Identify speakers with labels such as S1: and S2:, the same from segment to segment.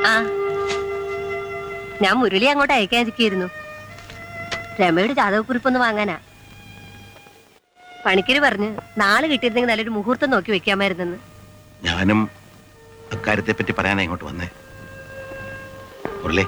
S1: ആ ഞാൻ മുരളി അങ്ങോട്ട് അയക്കാതിരിക്കുന്നു രമയുടെ ജാതകക്കുറിപ്പൊന്ന് വാങ്ങാനാ പണിക്കര് പറഞ്ഞ് നാളെ കിട്ടിയിരുന്നെങ്കിൽ നല്ലൊരു മുഹൂർത്തം നോക്കി വെക്കാമായിരുന്നെന്ന്
S2: ഞാനും അക്കാര്യത്തെ പറ്റി പറയാനാ ഇങ്ങോട്ട് വന്നേ മുരളി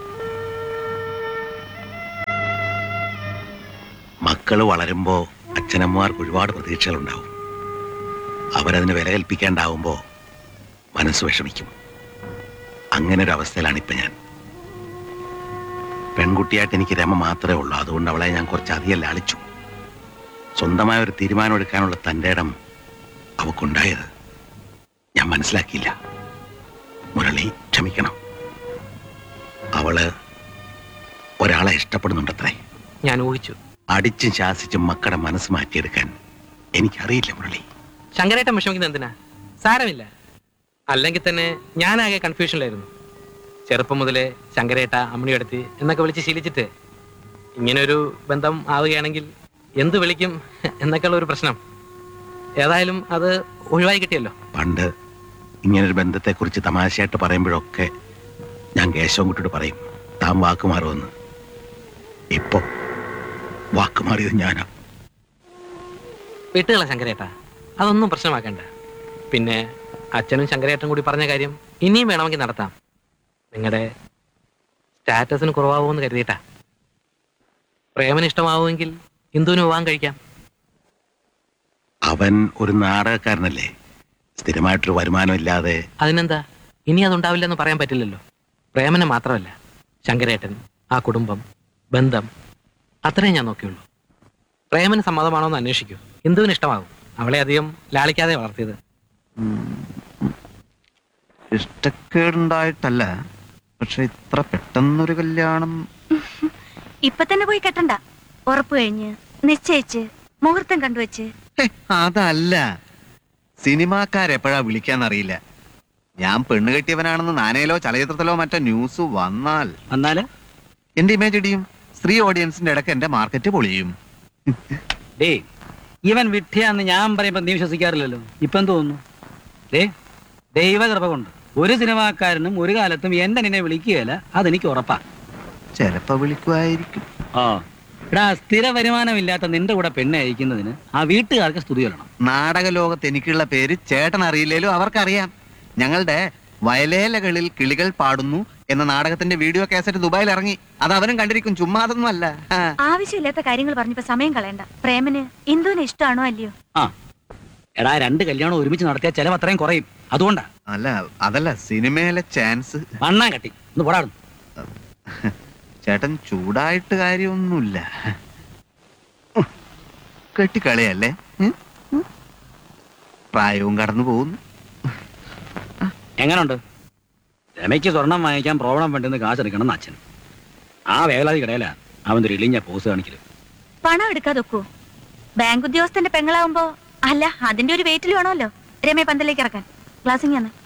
S2: മക്കള് വളരുമ്പോ അച്ഛനമ്മമാർക്ക് ഒരുപാട് പ്രതീക്ഷകളുണ്ടാവും അവരതിന് വില കൽപ്പിക്കാണ്ടാവുമ്പോ മനസ്സ് വിഷമിക്കും അങ്ങനെ ഒരു അവസ്ഥയിലാണ് ഇപ്പൊ ഞാൻ പെൺകുട്ടിയായിട്ട് എനിക്ക് രമ മാത്രമേ ഉള്ളൂ അതുകൊണ്ട് അവളെ ഞാൻ കുറച്ച് അധികം ലാളിച്ചു സ്വന്തമായ ഒരു തീരുമാനം എടുക്കാനുള്ള തൻ്റെ ഇടം അവക്കുണ്ടായത് ഞാൻ മനസ്സിലാക്കിയില്ല മുരളി ക്ഷമിക്കണം അവള് ഒരാളെ ഇഷ്ടപ്പെടുന്നുണ്ടത്രേ
S3: ഞാൻ ഊഹിച്ചു
S2: അടിച്ചും ശാസിച്ചും മക്കളുടെ മനസ്സ് മാറ്റിയെടുക്കാൻ എനിക്കറിയില്ല മുരളി
S3: ശങ്കരേട്ടൻ വിഷമിക്കുന്നത് എന്തിനാ സാരമില്ല അല്ലെങ്കിൽ തന്നെ ഞാനാകെ കൺഫ്യൂഷനിലായിരുന്നു ചെറുപ്പം മുതലേ ശങ്കരേട്ട അമ്മണിയെടുത്ത് എന്നൊക്കെ വിളിച്ച് ശീലിച്ചിട്ട് ഇങ്ങനെ ഒരു ബന്ധം ആവുകയാണെങ്കിൽ എന്ത് വിളിക്കും എന്നൊക്കെയുള്ള ഒരു പ്രശ്നം ഏതായാലും അത് ഒഴിവായി കിട്ടിയല്ലോ
S2: പണ്ട് ഇങ്ങനൊരു ബന്ധത്തെക്കുറിച്ച് തമാശയായിട്ട് പറയുമ്പോഴൊക്കെ ഞാൻ കേശവൻകുട്ടിയോട് പറയും താൻ വാക്കുമാറുമെന്ന് ഇപ്പൊ വാക്കുമാറിയത് ഞാനാ
S3: വിട്ടുകള ശങ്കരേട്ട അതൊന്നും പ്രശ്നമാക്കണ്ട പിന്നെ അച്ഛനും ശങ്കരേട്ടനും കൂടി പറഞ്ഞ കാര്യം ഇനിയും വേണമെങ്കിൽ നടത്താം നിങ്ങളുടെ സ്റ്റാറ്റസിന് കുറവാകുമെന്ന് കരുതിയിട്ടാ പ്രേമന് ഇഷ്ടമാവുമെങ്കിൽ ഇന്ദുവിന് വിവാഹം കഴിക്കാം
S2: അവൻ ഒരു നാടകക്കാരനല്ലേ സ്ഥിരമായിട്ടൊരു വരുമാനം ഇല്ലാതെ
S3: അതിനെന്താ ഇനി അതുണ്ടാവില്ലെന്ന് പറയാൻ പറ്റില്ലല്ലോ പ്രേമനെ മാത്രമല്ല ശങ്കരേട്ടൻ ആ കുടുംബം ബന്ധം അത്രയും ഞാൻ നോക്കിയുള്ളൂ പ്രേമന് സമ്മതമാണോ എന്ന് അന്വേഷിക്കൂ ഇന്ദുവിന് ഇഷ്ടമാകും അവളെ അധികം ലാളിക്കാതെ വളർത്തിയത്
S4: ഇഷ്ടക്കേടുണ്ടായിട്ടല്ല പക്ഷെ ഇത്ര പെട്ടെന്നൊരു കല്യാണം
S5: ഇപ്പൊ തന്നെ പോയി കെട്ടണ്ട ഉറപ്പ് കഴിഞ്ഞ് നിശ്ചയിച്ച് മുഹൂർത്തം കണ്ടുവച്ച്
S4: ഹേ, അതല്ല സിനിമാക്കാരെപ്പോഴാ വിളിക്കാന്നറിയില്ല ഞാൻ പെണ്ണ് കെട്ടിയവനാണെന്ന് നാനയിലോ ചലച്ചിത്രത്തിലോ മറ്റോ ന്യൂസ് വന്നാൽ
S6: വന്നാല്
S4: എന്റെ ഇമേജ് ഇടിയും സ്ത്രീ ഓഡിയൻസിന്റെ ഇടയ്ക്ക് എന്റെ മാർക്കറ്റ് പൊളിയും
S6: ഡേ ഇവൻ വിഡ്ഢിയാന്ന് ഞാൻ പറയുമ്പോ നീ വിശ്വസിക്കാറില്ലല്ലോ ഇപ്പൊ എന്ത് തോന്നുന്നു ഡേ ദൈവകൃപ കൊണ്ട് ഒരു സിനിമാക്കാരനും ഒരു കാലത്തും എന്റെ നിന്നെ വിളിക്കുകയില്ല അതെനിക്ക് ഉറപ്പാ
S4: ചിലപ്പോ വിളിക്കുമായിരിക്കും
S6: ആ എടാ സ്ഥിര വരുമാനമില്ലാത്ത നിന്റെ കൂടെ പെണ്ണെ അയക്കുന്നതിന് ആ വീട്ടുകാർക്ക് സ്തുതി കൊല്ലണം
S4: നാടക ലോകത്ത് എനിക്കുള്ള പേര് ചേട്ടൻ അറിയില്ലേലും അവർക്കറിയാം ഞങ്ങളുടെ വയലേലകളിൽ കിളികൾ പാടുന്നു എന്ന നാടകത്തിന്റെ വീഡിയോ കാസറ്റ് ദുബായിൽ ഇറങ്ങി അത് അവനും കണ്ടിരിക്കും ചുമ്മാ അതൊന്നും അല്ല ആ.
S5: ആവശ്യമില്ലാത്ത കാര്യങ്ങൾ പറഞ്ഞപ്പോ സമയം കളയണ്ട പ്രേമന് ഇന്ദുവിന് ഇഷ്ടമാണോ അല്ലയോ
S6: ആ എടാ രണ്ട് കല്യാണം ഒരുമിച്ച് നടത്തിയാൽ ചെലവ് അത്രയും കുറയും അതുകൊണ്ടാ
S4: അല്ല അതല്ല സിനിമയിലെ ചാൻസ്
S6: വണ്ണാൻ കട്ടി ഒന്ന് പോടാടും
S4: ചേട്ടൻ ചൂടായിട്ട് കാര്യമൊന്നുമില്ല ഉം. കെട്ടിക്കളിയല്ലേ ഉം? ഉം. പ്രായവും കടന്നു പോകുന്നു
S6: എങ്ങനുണ്ട് രമയ്ക്ക് സ്വർണം വാങ്ങിക്കാൻ പ്രോബ്ലം വേണ്ടെന്ന് കാശെടുക്കണം എന്ന് അച്ഛൻ ആ വേവലാതി കിടയല അവൻ ഒരു ഇളിഞ്ഞ പോസ് കാണിക്കല്
S5: പണം എടുക്കാതെ ഒക്കൂ ബാങ്ക് ഉദ്യോഗസ്ഥന്റെ പെങ്ങളാവുമ്പോ അല്ല അതിന്റെ ഒരു വെയിറ്റിൽ വേണമല്ലോ രമേ പന്തലേക്ക് ഇറക്കാൻ ക്ലാസ്സിങ് ആണ്